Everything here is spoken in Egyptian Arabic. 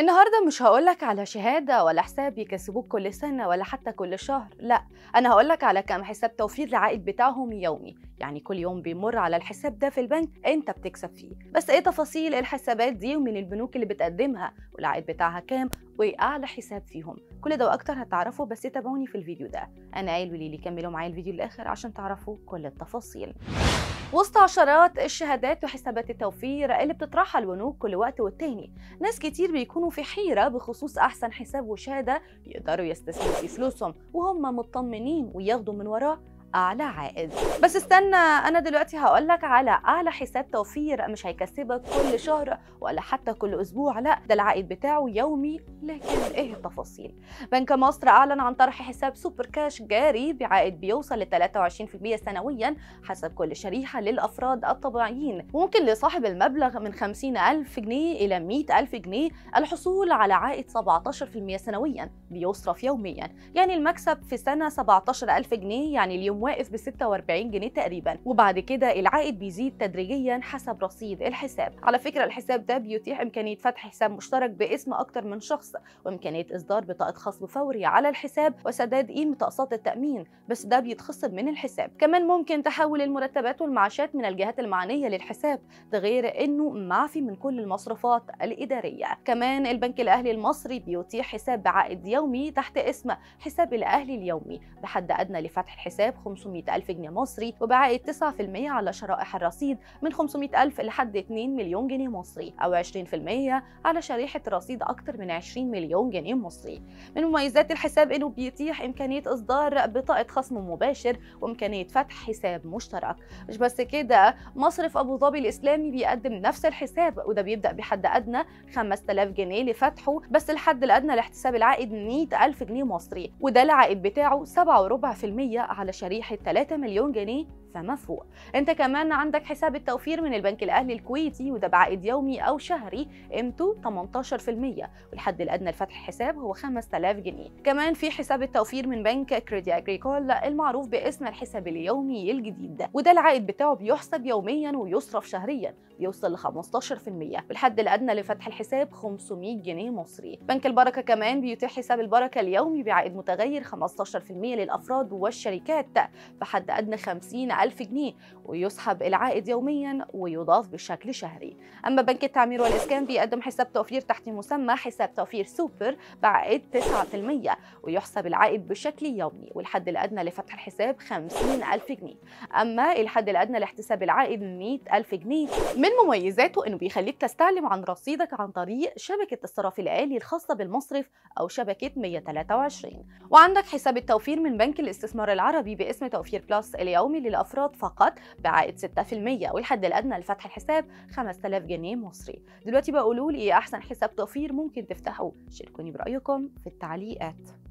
النهارده مش هقولك على شهادة ولا حساب يكسبوك كل سنة ولا حتى كل شهر لا أنا هقولك على كام حساب توفير العائد بتاعهم يومي يعني كل يوم بيمر على الحساب ده في البنك أنت بتكسب فيه بس إيه تفاصيل الحسابات دي ومن البنوك اللي بتقدمها والعائد بتاعها كام وإيه أعلى حساب فيهم كل ده وأكتر هتعرفوا بس تابعوني في الفيديو ده أنا عيل وليلي كملوا معايا الفيديو للآخر عشان تعرفوا كل التفاصيل وسط عشرات الشهادات وحسابات التوفير اللي بتطرحها البنوك كل وقت والتاني ناس كتير بيكونوا في حيرة بخصوص أحسن حساب وشهادة يقدروا يستثمروا في فلوسهم وهم مطمنين وياخدوا من وراه اعلى عائد بس استنى انا دلوقتي هقولك على اعلى حساب توفير مش هيكسبك كل شهر ولا حتى كل اسبوع لا ده العائد بتاعه يومي لكن ايه التفاصيل بنك مصر اعلن عن طرح حساب سوبر كاش جاري بعائد بيوصل ل 23% سنويا حسب كل شريحه للافراد الطبيعيين وممكن لصاحب المبلغ من 50 ألف جنيه إلى 100 ألف جنيه الحصول على عائد 17% سنويا بيصرف يوميا يعني المكسب في سنة 17 ألف جنيه يعني اليوم واقف ب 46 جنيه تقريبا وبعد كده العائد بيزيد تدريجيا حسب رصيد الحساب على فكره الحساب ده بيتيح امكانيه فتح حساب مشترك باسم اكتر من شخص وامكانيه اصدار بطاقه خصم فوري على الحساب وسداد قيمه اقساط التامين بس ده بيتخصم من الحساب كمان ممكن تحول المرتبات والمعاشات من الجهات المعنيه للحساب ده غير انه معفي من كل المصروفات الاداريه كمان البنك الاهلي المصري بيتيح حساب بعائد يومي تحت اسم حساب الاهلي اليومي بحد ادنى لفتح الحساب 500 ألف جنيه مصري وبعائد 9% على شرائح الرصيد من 500 ألف لحد 2 مليون جنيه مصري أو 20% على شريحة رصيد أكثر من 20 مليون جنيه مصري من مميزات الحساب إنه بيتيح إمكانية إصدار بطاقة خصم مباشر وإمكانية فتح حساب مشترك مش بس كده مصرف أبو ظبي الإسلامي بيقدم نفس الحساب وده بيبدأ بحد أدنى 5000 جنيه لفتحه بس الحد الأدنى لاحتساب العائد 100 ألف جنيه مصري وده العائد بتاعه 7.4% على شريحة 3 مليون جنيه فما فوق انت كمان عندك حساب التوفير من البنك الاهلي الكويتي وده بعائد يومي او شهري قيمته 18% والحد الادنى لفتح حساب هو 5000 جنيه كمان في حساب التوفير من بنك كريدي اجريكول المعروف باسم الحساب اليومي الجديد وده العائد بتاعه بيحسب يوميا ويصرف شهريا بيوصل ل 15% والحد الادنى لفتح الحساب 500 جنيه مصري بنك البركه كمان بيتيح حساب البركه اليومي بعائد متغير 15% للافراد والشركات بحد ادنى 50 ألف جنيه ويسحب العائد يوميا ويضاف بشكل شهري أما بنك التعمير والإسكان بيقدم حساب توفير تحت مسمى حساب توفير سوبر بعائد 9% ويحسب العائد بشكل يومي والحد الأدنى لفتح الحساب 50 ألف جنيه أما الحد الأدنى لاحتساب العائد 100 ألف جنيه من مميزاته أنه بيخليك تستعلم عن رصيدك عن طريق شبكة الصرف الآلي الخاصة بالمصرف أو شبكة 123 وعندك حساب التوفير من بنك الاستثمار العربي باسم توفير بلس اليومي للأفراد الأفراد فقط بعائد 6% والحد الأدنى لفتح الحساب 5000 جنيه مصري دلوقتي بقولوا لي إيه أحسن حساب توفير ممكن تفتحوه شاركوني برأيكم في التعليقات